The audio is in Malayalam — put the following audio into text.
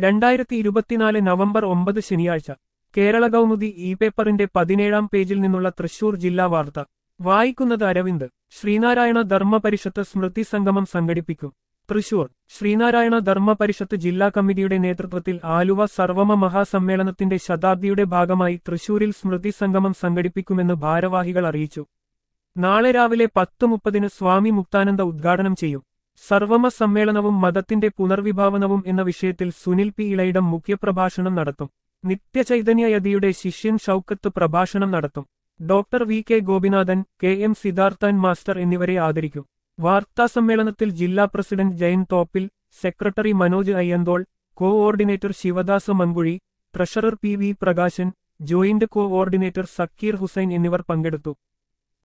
രണ്ടായിരത്തി ഇരുപത്തിനാല് നവംബർ ഒമ്പത് ശനിയാഴ്ച കേരള കൗമുദി ഇ പേപ്പറിന്റെ പതിനേഴാം പേജിൽ നിന്നുള്ള തൃശൂർ ജില്ലാ വാർത്ത വായിക്കുന്നത് അരവിന്ദ് ശ്രീനാരായണ ധർമ്മ പരിഷത്ത് സ്മൃതി സംഗമം സംഘടിപ്പിക്കും തൃശൂർ ശ്രീനാരായണ ധർമ്മ പരിഷത്ത് ജില്ലാ കമ്മിറ്റിയുടെ നേതൃത്വത്തിൽ ആലുവ സർവമ മഹാസമ്മേളനത്തിന്റെ ശതാബ്ദിയുടെ ഭാഗമായി തൃശൂരിൽ സ്മൃതി സംഗമം സംഘടിപ്പിക്കുമെന്ന് ഭാരവാഹികൾ അറിയിച്ചു നാളെ രാവിലെ പത്ത് മുപ്പതിന് സ്വാമി മുക്താനന്ദ ഉദ്ഘാടനം ചെയ്യും സർവമ സമ്മേളനവും മതത്തിന്റെ പുനർവിഭാവനവും എന്ന വിഷയത്തിൽ സുനിൽ പി ഇളയിടം മുഖ്യപ്രഭാഷണം നടത്തും നിത്യചൈതന്യ യതിയുടെ ശിഷ്യൻ ഷൌക്കത്ത് പ്രഭാഷണം നടത്തും doctor V K Gopinathan K M Sidharthan master എന്നിവരെ ആദരിക്കും വാർത്താസമ്മേളനത്തിൽ ജില്ലാ president Jayan Thoppil secretary Manoj Ayyanthole coordinator Sivadas Mankuzhi treasurer P V Prakashan joint coordinator Sakeer Hussain എന്നിവർ പങ്കെടുത്തു